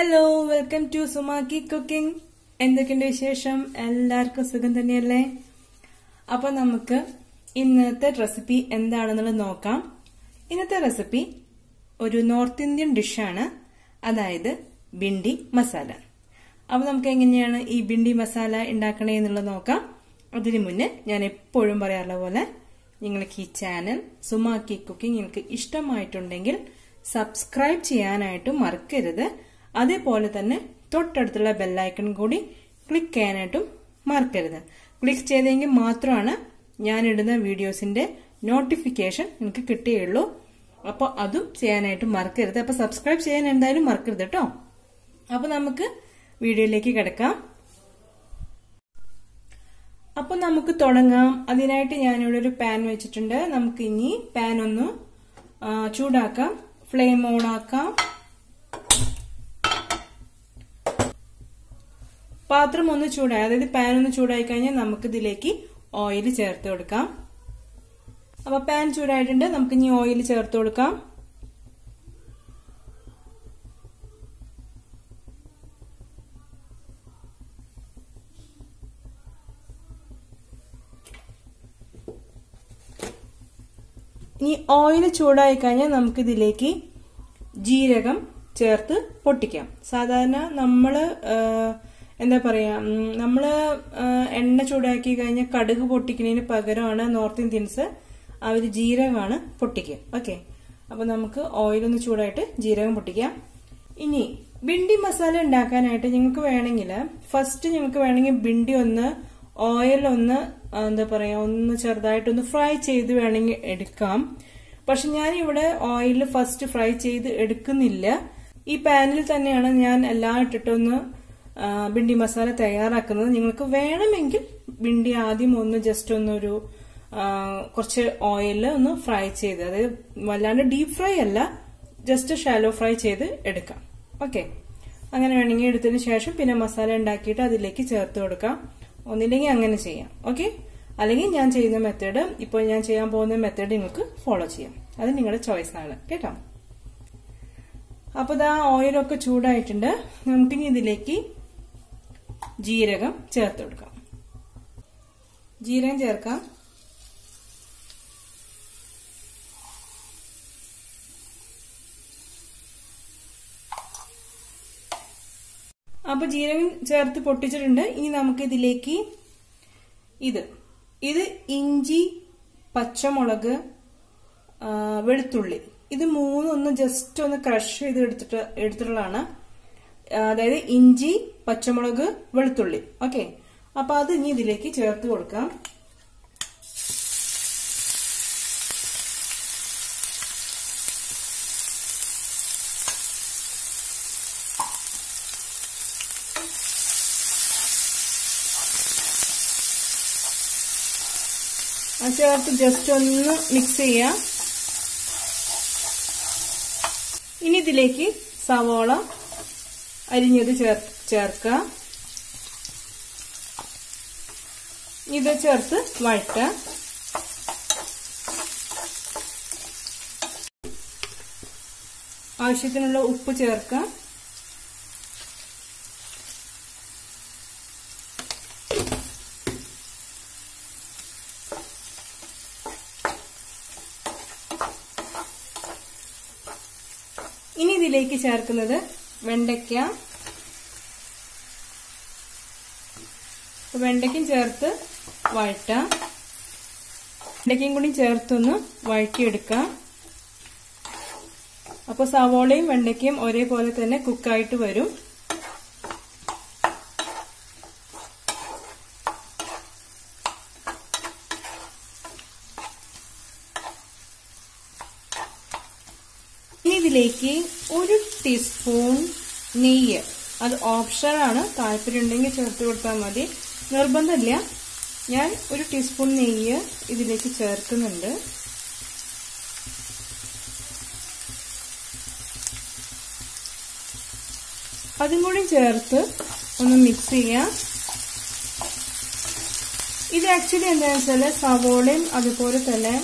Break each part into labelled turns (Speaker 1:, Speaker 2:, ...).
Speaker 1: hello welcome to Sumakki cooking എന്തൊക്കെയുണ്ട് വിശേഷം എല്ലാവർക്കും സുഖം തന്നെയല്ലേ അപ്പൊ നമുക്ക് ഇന്നത്തെ റെസിപ്പി എന്താണെന്നുള്ളത് നോക്കാം ഇന്നത്തെ റെസിപ്പി ഒരു നോർത്ത് ഇന്ത്യൻ ഡിഷാണ് അതായത് ബിണ്ടി മസാല അപ്പൊ നമുക്ക് എങ്ങനെയാണ് ഈ ബിണ്ടി മസാല ഉണ്ടാക്കണേ എന്നുള്ളത് നോക്കാം അതിനു മുന്നേ ഞാൻ എപ്പോഴും പറയാറുള്ള പോലെ നിങ്ങൾക്ക് ഈ ചാനൽ സുമാക്കി കുക്കിംഗ് നിങ്ങൾക്ക് ഇഷ്ടമായിട്ടുണ്ടെങ്കിൽ സബ്സ്ക്രൈബ് ചെയ്യാനായിട്ട് മറക്കരുത് അതേപോലെ തന്നെ തൊട്ടടുത്തുള്ള ബെല്ലൈക്കൺ കൂടി ക്ലിക്ക് ചെയ്യാനായിട്ടും മറക്കരുത് ക്ലിക്ക് ചെയ്തെങ്കിൽ മാത്രമാണ് ഞാൻ ഇടുന്ന വീഡിയോസിന്റെ നോട്ടിഫിക്കേഷൻ നിങ്ങൾക്ക് കിട്ടുകയുള്ളൂ അപ്പോൾ അതും ചെയ്യാനായിട്ട് മറക്കരുത് അപ്പോൾ സബ്സ്ക്രൈബ് ചെയ്യാൻ എന്തായാലും മറക്കരുത് കേട്ടോ അപ്പോൾ നമുക്ക് വീഡിയോയിലേക്ക് കിടക്കാം അപ്പൊ നമുക്ക് തുടങ്ങാം അതിനായിട്ട് ഞാനിവിടെ ഒരു പാൻ വെച്ചിട്ടുണ്ട് നമുക്ക് ഇനി പാൻ ഒന്ന് ചൂടാക്കാം ഫ്ലെയിം ഓൺ ആക്കാം പാത്രം ഒന്ന് ചൂടായി അതായത് പാൻ ഒന്ന് ചൂടായി കഴിഞ്ഞാൽ നമുക്ക് ഇതിലേക്ക് ഓയിൽ ചേർത്ത് കൊടുക്കാം അപ്പൊ പാൻ ചൂടായിട്ടുണ്ട് നമുക്ക് ഇനി ഓയിൽ ചേർത്ത് കൊടുക്കാം ഇനി ഓയിൽ ചൂടായി കഴിഞ്ഞാൽ നമുക്ക് ഇതിലേക്ക് ജീരകം ചേർത്ത് പൊട്ടിക്കാം സാധാരണ നമ്മള് എന്താ പറയാ നമ്മള് എണ്ണ ചൂടാക്കി കഴിഞ്ഞാൽ കടുക് പൊട്ടിക്കുന്നതിന് പകരമാണ് നോർത്ത് ഇന്ത്യൻസ് അവർ ജീരകമാണ് പൊട്ടിക്കുക ഓക്കെ അപ്പൊ നമുക്ക് ഓയിൽ ഒന്ന് ചൂടായിട്ട് ജീരകം പൊട്ടിക്കാം ഇനി ബിണ്ടി മസാല ഉണ്ടാക്കാനായിട്ട് നിങ്ങൾക്ക് വേണമെങ്കിൽ ഫസ്റ്റ് നിങ്ങൾക്ക് വേണമെങ്കിൽ ബിണ്ടി ഒന്ന് ഓയിൽ ഒന്ന് എന്താ പറയാ ഒന്ന് ചെറുതായിട്ടൊന്ന് ഫ്രൈ ചെയ്ത് വേണമെങ്കിൽ എടുക്കാം പക്ഷെ ഞാൻ ഇവിടെ ഓയിൽ ഫസ്റ്റ് ഫ്രൈ ചെയ്ത് എടുക്കുന്നില്ല ഈ പാനിൽ തന്നെയാണ് ഞാൻ എല്ലാം ഇട്ടിട്ടൊന്ന് ബിണ്ടി മസാല തയ്യാറാക്കുന്നത് നിങ്ങൾക്ക് വേണമെങ്കിൽ ബിണ്ടി ആദ്യം ഒന്ന് ജസ്റ്റ് ഒന്നൊരു കുറച്ച് ഓയിലിൽ ഒന്ന് ഫ്രൈ ചെയ്ത് അതായത് വല്ലാണ്ട് ഡീപ് ഫ്രൈ അല്ല ജസ്റ്റ് ഷാലോ ഫ്രൈ ചെയ്ത് എടുക്കാം ഓക്കെ അങ്ങനെ വേണമെങ്കിൽ എടുത്തതിന് ശേഷം പിന്നെ മസാല ഉണ്ടാക്കിയിട്ട് അതിലേക്ക് ചേർത്ത് കൊടുക്കാം ഒന്നില്ലെങ്കിൽ അങ്ങനെ ചെയ്യാം ഓക്കെ അല്ലെങ്കിൽ ഞാൻ ചെയ്യുന്ന മെത്തേഡ് ഇപ്പോൾ ഞാൻ ചെയ്യാൻ പോകുന്ന മെത്തേഡ് നിങ്ങൾക്ക് ഫോളോ ചെയ്യാം അത് നിങ്ങളുടെ ചോയ്സ് ആണ് കേട്ടോ അപ്പോൾ ഇതാ ഓയിലൊക്കെ ചൂടായിട്ടുണ്ട് നമുക്കിനി ഇതിലേക്ക് ജീരകം ചേർത്ത് കൊടുക്കാം ജീരകം ചേർക്കാം അപ്പൊ ജീരകം ചേർത്ത് പൊട്ടിച്ചിട്ടുണ്ട് ഇനി നമുക്ക് ഇതിലേക്ക് ഇത് ഇത് ഇഞ്ചി പച്ചമുളക് വെളുത്തുള്ളി ഇത് മൂന്നൊന്ന് ജസ്റ്റ് ഒന്ന് ക്രഷ് ചെയ്ത് എടുത്തിട്ട് എടുത്തിട്ടുള്ളതാണ് അതായത് ഇഞ്ചി പച്ചമുളക് വെളുത്തുള്ളി ഓക്കെ അപ്പൊ അത് ഇനി ഇതിലേക്ക് ചേർത്ത് കൊടുക്കാം ചേർത്ത് ജസ്റ്റ് ഒന്ന് മിക്സ് ചെയ്യാം ഇനി ഇതിലേക്ക് സവോള അരിഞ്ഞത് ചേർ ചേർക്കുക ഇത് ചേർത്ത് വഴറ്റുക ആവശ്യത്തിനുള്ള ഉപ്പ് ചേർക്കാം ഇനി ഇതിലേക്ക് ചേർക്കുന്നത് വെണ്ടയ്ക്ക വെണ്ടയ്ക്കും ചേർത്ത് വഴറ്റാം വെണ്ടയ്ക്കയും കൂടി ചേർത്തൊന്ന് വഴറ്റിയെടുക്കാം അപ്പോൾ സവോളയും വെണ്ടയ്ക്കയും ഒരേപോലെ തന്നെ കുക്കായിട്ട് വരും ഇനി ഇതിലേക്ക് ഒരു ടീസ്പൂൺ നെയ്യ് അത് ഓപ്ഷനാണ് താല്പര്യം ഉണ്ടെങ്കിൽ ചേർത്ത് കൊടുത്താൽ മതി നിർബന്ധമില്ല ഞാൻ ഒരു ടീസ്പൂൺ നെയ്യ് ഇതിലേക്ക് ചേർക്കുന്നുണ്ട് അതും കൂടി ചേർത്ത് ഒന്ന് മിക്സ് ചെയ്യാം ഇത് ആക്ച്വലി എന്താണെന്ന് വെച്ചാൽ സവോളയും അതുപോലെ തന്നെ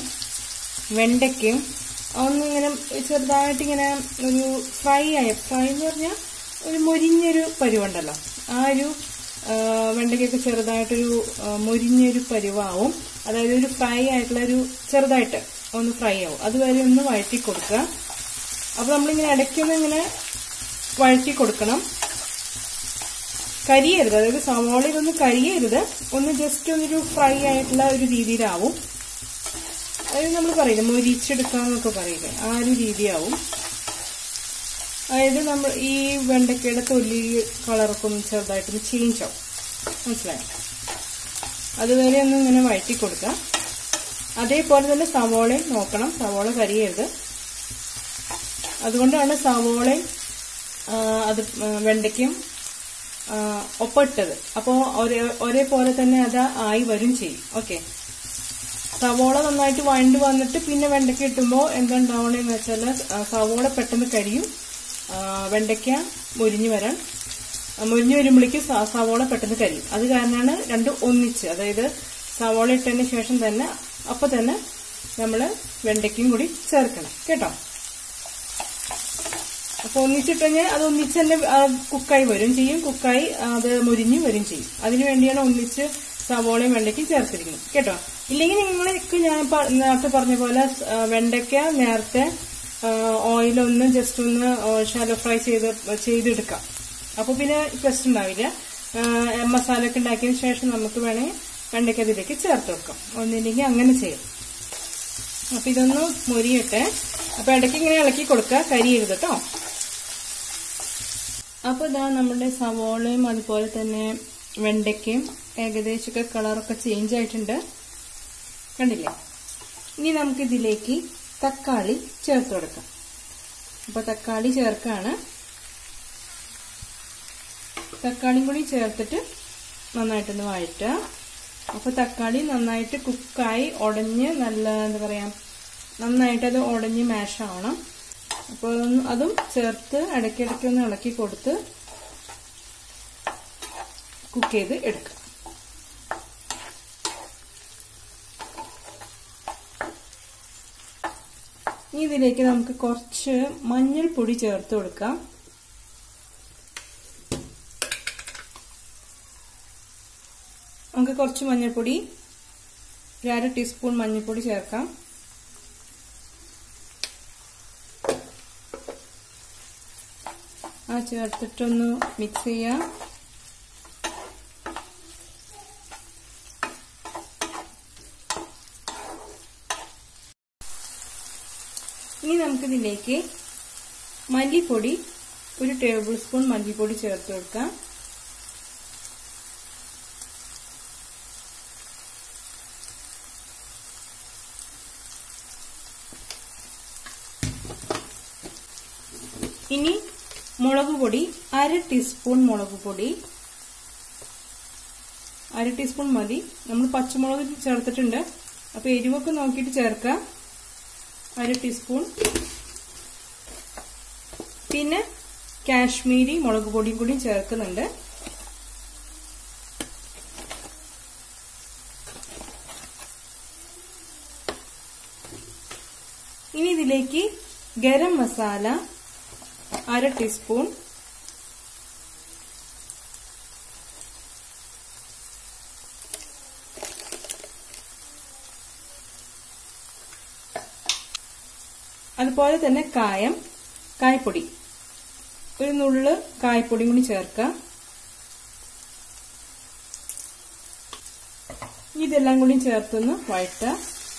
Speaker 1: വെണ്ടയ്ക്കും ഒന്നിങ്ങനെ ചെറുതായിട്ട് ഇങ്ങനെ ഒരു ഫ്രൈ ആയ ഫ്രൈ എന്ന് പറഞ്ഞാൽ ഒരു മൊരിഞ്ഞൊരു പരുവുണ്ടല്ലോ ആ ഒരു ആ, വെണ്ടയ്ക്കൊക്കെ ചെറുതായിട്ടൊരു ആ, മൊരിഞ്ഞൊരു പരുവാവും അതായത് ഒരു ഫ്രൈ ആയിട്ടുള്ള ഒരു ചെറുതായിട്ട് ഒന്ന് ഫ്രൈ ആവും അതുവരെ ഒന്ന് വഴറ്റി കൊടുക്കുക അപ്പോൾ നമ്മളിങ്ങനെ ഇടയ്ക്കൊന്ന് ഇങ്ങനെ വഴറ്റി കൊടുക്കണം കരിയരുത് അതായത് സവാളയിലൊന്നും കരിയരുത് ഒന്ന് ജസ്റ്റ് ഒന്നൊരു ഫ്രൈ ആയിട്ടുള്ള ഒരു രീതിയിലാവും അതായത് നമ്മൾ പറയില്ലേ മൊരിച്ചെടുക്കാന്നൊക്കെ പറയില്ലേ ആ ഒരു രീതിയാവും അതായത് നമ്മൾ ഈ വെണ്ടയ്ക്കയുടെ തൊലി കളറൊക്കെ ഒന്ന് ചെറുതായിട്ടൊന്ന് ചേഞ്ച് ആവും മനസ്സിലായോ അതുവരെ ഒന്ന് ഇങ്ങനെ വഴറ്റി കൊടുക്കാം അതേപോലെ തന്നെ സവോളയും നോക്കണം സവോള കരിയരുത് അതുകൊണ്ടാണ് സവോളയും ആ, അത് ആ, വെണ്ടയ്ക്കും ആ, ഒപ്പിട്ടത് അപ്പോൾ ഒരേ ഒരേപോലെ തന്നെ അത് ആയി വരും ചെയ്യും ഓക്കെ സവോള നന്നായിട്ട് വഴണ്ട് വന്നിട്ട് പിന്നെ വെണ്ടയ്ക്ക ഇട്ടുമ്പോൾ എന്തുണ്ടാവണമെന്ന് വെച്ചാൽ സവോള പെട്ടെന്ന് കരിയും ആ, വെണ്ടയ്ക്ക മുരിഞ്ഞു വരാൻ ആ, മുരിഞ്ഞു വരുമ്പോഴേക്കും സ- സവോള പെട്ടെന്ന് കരിയും അത് കാരണമാണ് രണ്ടും ഒന്നിച്ച് അതായത് സവോള ഇട്ടതിന് ശേഷം തന്നെ അപ്പൊ തന്നെ നമ്മൾ വെണ്ടയ്ക്കയും കൂടി ചേർക്കണം കേട്ടോ അപ്പൊ ഒന്നിച്ചിട്ട് കഴിഞ്ഞാൽ അത് ഒന്നിച്ച് തന്നെ ആ, കുക്കായി വരും ചെയ്യും കുക്കായി അത് മുരിഞ്ഞു വരും ചെയ്യും അതിനു വേണ്ടിയാണ് ഒന്നിച്ച് സവോളയും വെണ്ടയ്ക്കും ചേർത്തിരിക്കുന്നത് കേട്ടോ ഇല്ലെങ്കിൽ നിങ്ങൾക്ക് ഞാൻ പ- നേരത്തെ പറഞ്ഞ പോലെ ആ, വെണ്ടയ്ക്ക നേരത്തെ ഓയിലൊന്ന് ജസ്റ്റ് ഒന്ന് ഷാലോ ഫ്രൈ ചെയ്ത് ചെയ്തെടുക്കാം അപ്പൊ പിന്നെ പ്രശ്നം ഉണ്ടാവില്ല ആ, മസാല ഒക്കെ ഉണ്ടാക്കിയതിന് ശേഷം നമുക്ക് വേണമെങ്കിൽ വെണ്ടയ്ക്ക അതിലേക്ക് ചേർത്ത് വെക്കാം ഒന്നില്ലെങ്കിൽ അങ്ങനെ ചെയ്യാം അപ്പൊ ഇതൊന്ന് മൊരിയട്ടെ അപ്പൊ ഇടയ്ക്ക് ഇങ്ങനെ ഇളക്കി കൊടുക്കുക കരിയരുത് കേട്ടോ അപ്പൊ ഇതാ നമ്മുടെ സവോളയും അതുപോലെ തന്നെ വെണ്ടയ്ക്കയും ഏകദേശമൊക്കെ കളറൊക്കെ ചേഞ്ച് ആയിട്ടുണ്ട് കണ്ടില്ലേ ഇനി നമുക്ക് ഇതിലേക്ക് തക്കാളി ചേർത്ത് കൊടുക്കാം അപ്പൊ തക്കാളി ചേർക്കാണ് തക്കാളിയും കൂടി ചേർത്തിട്ട് നന്നായിട്ടൊന്ന് വഴറ്റുക അപ്പൊ തക്കാളി നന്നായിട്ട് കുക്കായി ഉടഞ്ഞ് നല്ല എന്താ പറയാ നന്നായിട്ട് അത് ഉടഞ്ഞ് മാഷ് ആവണം അപ്പോൾ അതൊന്ന് അതും ചേർത്ത് ഇടയ്ക്കിടയ്ക്ക് ഒന്ന് ഇളക്കി കൊടുത്ത് കുക്ക് ചെയ്ത് എടുക്കുക ഇനി ഇതിലേക്ക് നമുക്ക് കുറച്ച് മഞ്ഞൾപ്പൊടി ചേർത്ത് കൊടുക്കാം നമുക്ക് കുറച്ച് മഞ്ഞൾപ്പൊടി ഒരു അര ടീസ്പൂൺ മഞ്ഞൾപ്പൊടി ചേർക്കാം ആ ചേർത്തിട്ടൊന്ന് മിക്സ് ചെയ്യാം ഇനി നമുക്കിതിലേക്ക് മല്ലിപ്പൊടി ഒരു ടേബിൾ സ്പൂൺ മല്ലിപ്പൊടി ചേർത്ത് കൊടുക്കാം ഇനി മുളക് പൊടി അര ടീസ്പൂൺ മുളക് പൊടി അര ടീസ്പൂൺ മതി നമ്മൾ പച്ചമുളക് ചേർത്തിട്ടുണ്ട് അപ്പോൾ എരിവൊക്കെ നോക്കിയിട്ട് ചേർക്കാം അര ടീസ്പൂൺ പിന്നെ കാശ്മീരി മുളക് പൊടിയും കൂടി ചേർക്കുന്നുണ്ട് ഇനി ഇതിലേക്ക് ഗരം മസാല അര ടീസ്പൂൺ അതുപോലെ തന്നെ കായം കായ്പൊടി ഒരു നുള്ള് കായ്പൊടിയും കൂടി ചേർക്കാം ഇതെല്ലാം കൂടി ചേർത്തൊന്ന് വഴറ്റുക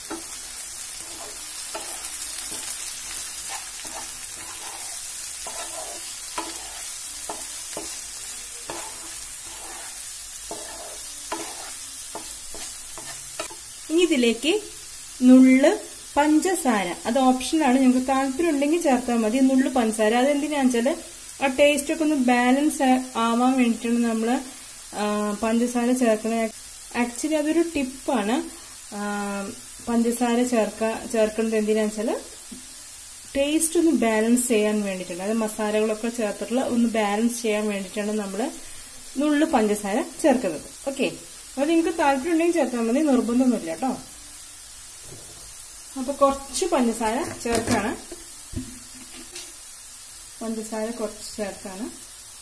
Speaker 1: ഇനി ഇതിലേക്ക് നുള്ള് പഞ്ചസാര അത് ഓപ്ഷനാണ് ഞങ്ങൾക്ക് താല്പര്യം ഉണ്ടെങ്കിൽ ചേർത്താൽ മതി നുള്ള് പഞ്ചസാര അതെന്തിനാന്ന് വെച്ചാൽ ആ ടേസ്റ്റ് ഒക്കെ ഒന്ന് ബാലൻസ് ആവാൻ വേണ്ടിയിട്ടാണ് നമ്മൾ പഞ്ചസാര ചേർക്കുന്നത് ആക്ച്വലി അതൊരു ടിപ്പാണ് പഞ്ചസാര ചേർക്ക ചേർക്കുന്നത് എന്തിനാന്ന് വെച്ചാൽ ടേസ്റ്റ് ഒന്ന് ബാലൻസ് ചെയ്യാൻ വേണ്ടിയിട്ടാണ് അത് മസാലകളൊക്കെ ചേർത്തിട്ടുള്ള ഒന്ന് ബാലൻസ് ചെയ്യാൻ വേണ്ടിയിട്ടാണ് നമ്മൾ നുള്ളു പഞ്ചസാര ചേർക്കുന്നത് ഓക്കെ അത് നിങ്ങൾക്ക് താല്പര്യം ഉണ്ടെങ്കിൽ ചേർത്താൽ മതി നിർബന്ധമൊന്നുമില്ല കേട്ടോ അപ്പൊ കുറച്ച് പഞ്ചസാര ചേർക്കാണ് പഞ്ചസാര കുറച്ച് ചേർക്കാണ്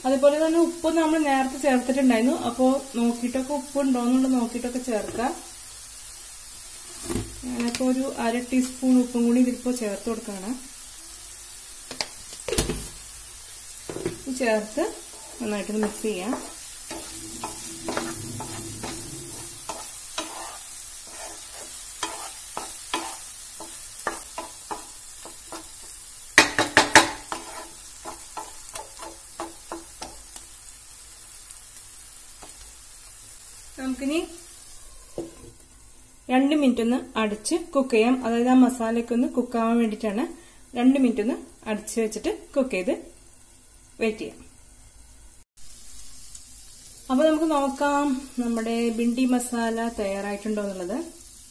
Speaker 1: അതുപോലെ തന്നെ ഉപ്പ് നമ്മൾ നേരത്തെ ചേർത്തിട്ടുണ്ടായിരുന്നു അപ്പോൾ നോക്കിയിട്ടൊക്കെ ഉപ്പ് ഉണ്ടോ എന്നുള്ളത് നോക്കിയിട്ടൊക്കെ ചേർക്കാം ഞാനിപ്പോ ഒരു അര ടീസ്പൂൺ ഉപ്പും കൂടി ഇതിലിപ്പോ ചേർത്ത് കൊടുക്കുകയാണ് ചേർത്ത് നന്നായിട്ട് മിക്സ് ചെയ്യാം നമുക്കിനി രണ്ട് മിനിറ്റ് ഒന്ന് അടിച്ച് കുക്ക് ചെയ്യാം അതായത് ആ മസാലയ്ക്ക് ഒന്ന് കുക്കാവാൻ വേണ്ടിയിട്ടാണ് രണ്ട് മിനിറ്റ് ഒന്ന് അടിച്ച് വെച്ചിട്ട് കുക്ക് ചെയ്ത് വെയിറ്റ് ചെയ്യാം അപ്പൊ നമുക്ക് നോക്കാം നമ്മുടെ ബിണ്ടി മസാല തയ്യാറായിട്ടുണ്ടോ എന്നുള്ളത്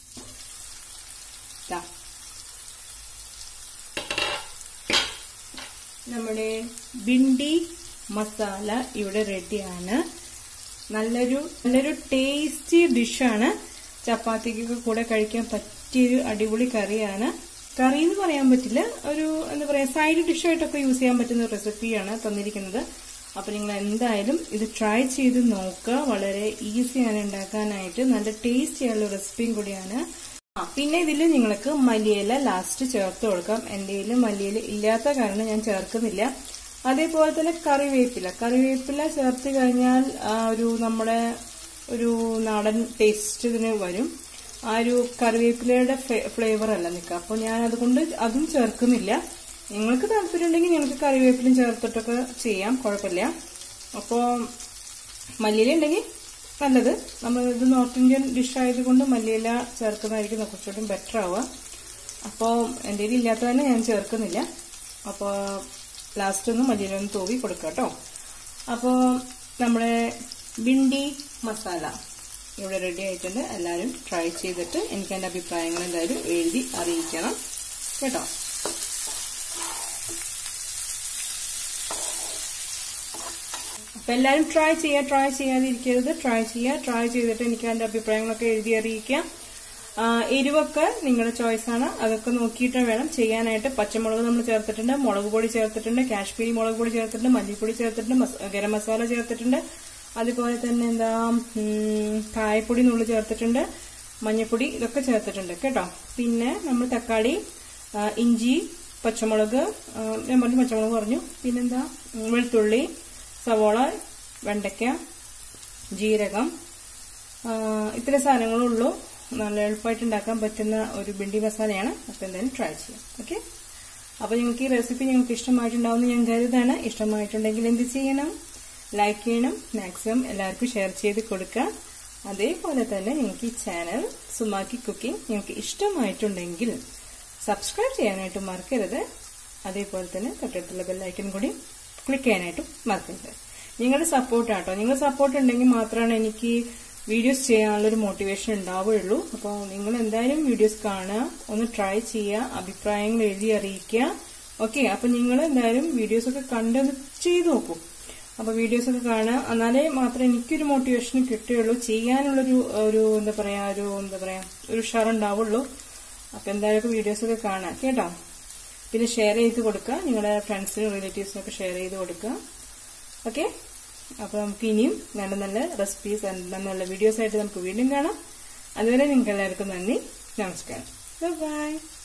Speaker 1: നമ്മുടെ ബിണ്ടി മസാല ഇവിടെ റെഡിയാണ് നല്ലൊരു നല്ലൊരു ടേസ്റ്റി ഡിഷാണ് ചപ്പാത്തിക്കൊക്കെ കൂടെ കഴിക്കാൻ പറ്റിയൊരു അടിപൊളി കറിയാണ് കറി എന്ന് പറയാൻ പറ്റില്ല ഒരു എന്താ പറയാ സൈഡ് ഡിഷായിട്ടൊക്കെ യൂസ് ചെയ്യാൻ പറ്റുന്ന റെസിപ്പിയാണ് തന്നിരിക്കുന്നത് അപ്പൊ നിങ്ങൾ എന്തായാലും ഇത് ട്രൈ ചെയ്ത് നോക്കുക വളരെ ഈസിയാണ് ഉണ്ടാക്കാനായിട്ട് നല്ല ടേസ്റ്റി ആയുള്ള റെസിപ്പിയും കൂടിയാണ് ആ പിന്നെ ഇതിൽ നിങ്ങൾക്ക് മല്ലിയില ലാസ്റ്റ് ചേർത്ത് കൊടുക്കാം എൻ്റെ കയ്യിൽ മല്ലിയില ഇല്ലാത്ത കാരണം ഞാൻ ചേർക്കുന്നില്ല അതേപോലെ തന്നെ കറിവേപ്പില കറിവേപ്പില ചേർത്ത് കഴിഞ്ഞാൽ ആ ഒരു നമ്മുടെ ഒരു നാടൻ ടേസ്റ്റ് ഇതിന് വരും ആ ഒരു കറിവേപ്പിലയുടെ ഫ്ലേവർ അല്ല നിൽക്കുക അപ്പോൾ ഞാൻ അതുകൊണ്ട് അതും ചേർക്കുന്നില്ല നിങ്ങൾക്ക് താല്പര്യം ഉണ്ടെങ്കിൽ നിങ്ങൾക്ക് കറിവേപ്പിലും ചേർത്തിട്ടൊക്കെ ചെയ്യാം കുഴപ്പമില്ല അപ്പോൾ മല്ലിയില ഉണ്ടെങ്കിൽ നല്ലത് നമ്മൾ ഇത് നോർത്ത് ഇന്ത്യൻ ഡിഷ് ആയതുകൊണ്ട് മല്ലിയില ചേർക്കുന്നതായിരിക്കും കുറച്ചുകൂടി ബെറ്റർ ആവുക അപ്പോൾ എൻ്റെ കയ്യിൽ ഇല്ലാത്തതന്നെ ഞാൻ ചേർക്കുന്നില്ല അപ്പോൾ ലാസ്റ്റ് ഒന്ന് മല്ലിയില ഒന്ന് തൂവി കൊടുക്കുക കേട്ടോ അപ്പോൾ നമ്മുടെ ബിണ്ടി മസാല ഇവിടെ റെഡി ആയിട്ടുണ്ട് എല്ലാവരും ട്രൈ ചെയ്തിട്ട് എനിക്ക് എൻ്റെ അഭിപ്രായങ്ങൾ എന്തായാലും എഴുതി അറിയിക്കണം കേട്ടോ അപ്പൊ എല്ലാവരും ട്രൈ ചെയ്യുക ട്രൈ ചെയ്യാതിരിക്കരുത് ട്രൈ ചെയ്യുക ട്രൈ ചെയ്തിട്ട് എനിക്ക് അതിന്റെ അഭിപ്രായങ്ങളൊക്കെ എഴുതി അറിയിക്കാം എരിവൊക്കെ നിങ്ങളുടെ ചോയ്സാണ് അതൊക്കെ നോക്കിയിട്ട് വേണം ചെയ്യാനായിട്ട് പച്ചമുളക് നമ്മൾ ചേർത്തിട്ടുണ്ട് മുളക് പൊടി ചേർത്തിട്ടുണ്ട് കാശ്മീരി മുളക് പൊടി ചേർത്തിട്ടുണ്ട് മല്ലിപ്പൊടി ചേർത്തിട്ടുണ്ട് ഗരം മസാല ചേർത്തിട്ടുണ്ട് അതുപോലെ തന്നെ എന്താ കായപ്പൊടി നുള്ളു ചേർത്തിട്ടുണ്ട് മഞ്ഞപ്പൊടി ഇതൊക്കെ ചേർത്തിട്ടുണ്ട് കേട്ടോ പിന്നെ നമ്മൾ തക്കാളി ഇഞ്ചി പച്ചമുളക് ഞാൻ പറഞ്ഞു പച്ചമുളക് പറഞ്ഞു പിന്നെന്താ വെളുത്തുള്ളി സവോള വെണ്ടയ്ക്ക ജീരകം ഇത്ര സാധനങ്ങളുള്ളൂ നല്ല എളുപ്പമായിട്ട് ഉണ്ടാക്കാൻ പറ്റുന്ന ഒരു ബിണ്ടി മസാലയാണ് അപ്പം എന്തായാലും ട്രൈ ചെയ്യാം ഓക്കെ അപ്പോൾ നിങ്ങൾക്ക് ഈ റെസിപ്പി നിങ്ങൾക്ക് ഇഷ്ടമായിട്ടുണ്ടാവുമെന്ന് ഞാൻ കരുതാണ് ഇഷ്ടമായിട്ടുണ്ടെങ്കിൽ എന്ത് ചെയ്യണം ലൈക്ക് ചെയ്യണം മാക്സിമം എല്ലാവർക്കും ഷെയർ ചെയ്ത് കൊടുക്കുക അതേപോലെ തന്നെ നിങ്ങൾക്ക് ഈ ചാനൽ സുമാക്കി കുക്കിംഗ് നിങ്ങൾക്ക് ഇഷ്ടമായിട്ടുണ്ടെങ്കിൽ സബ്സ്ക്രൈബ് ചെയ്യാനായിട്ട് മറക്കരുത് അതേപോലെ തന്നെ തൊട്ടടുത്തുള്ള ബെല്ലൈക്കൻ കൂടി ക്ലിക്ക് ചെയ്യാനായിട്ടും മറക്കരുത് നിങ്ങളുടെ സപ്പോർട്ട് ആട്ടോ നിങ്ങളുടെ സപ്പോർട്ട് ഉണ്ടെങ്കിൽ മാത്രമാണ് എനിക്ക് വീഡിയോസ് ചെയ്യാനുള്ളൊരു മോട്ടിവേഷൻ ഉണ്ടാവുകയുള്ളൂ അപ്പോൾ നിങ്ങൾ എന്തായാലും വീഡിയോസ് കാണുക ഒന്ന് ട്രൈ ചെയ്യുക അഭിപ്രായങ്ങൾ എഴുതി അറിയിക്കുക ഓക്കെ അപ്പം നിങ്ങൾ എന്തായാലും വീഡിയോസ് ഒക്കെ കണ്ടൊന്ന് ചെയ്തു നോക്കൂ അപ്പൊ വീഡിയോസ് ഒക്കെ കാണുക എന്നാലേ മാത്രമേ എനിക്കൊരു മോട്ടിവേഷൻ കിട്ടുകയുള്ളൂ ചെയ്യാനുള്ളൊരു ഒരു എന്താ പറയാ ഒരു എന്താ പറയാ ഒരു ഉഷാർ ഉണ്ടാവുള്ളൂ അപ്പൊ എന്തായാലും വീഡിയോസ് ഒക്കെ കാണാം കേട്ടോ പിന്നെ ഷെയർ ചെയ്ത് കൊടുക്കുക നിങ്ങളുടെ ഫ്രണ്ട്സിനും റിലേറ്റീവ്സിനും ഒക്കെ ഷെയർ ചെയ്ത് കൊടുക്കുക ഓക്കെ അപ്പോൾ നമുക്ക് ഇനിയും നല്ല നല്ല റെസിപ്പീസ് നല്ല നല്ല വീഡിയോസ് ആയിട്ട് നമുക്ക് വീണ്ടും കാണാം അതുവരെ നിങ്ങൾക്ക് എല്ലാവർക്കും നന്ദി നമസ്കാരം ബൈ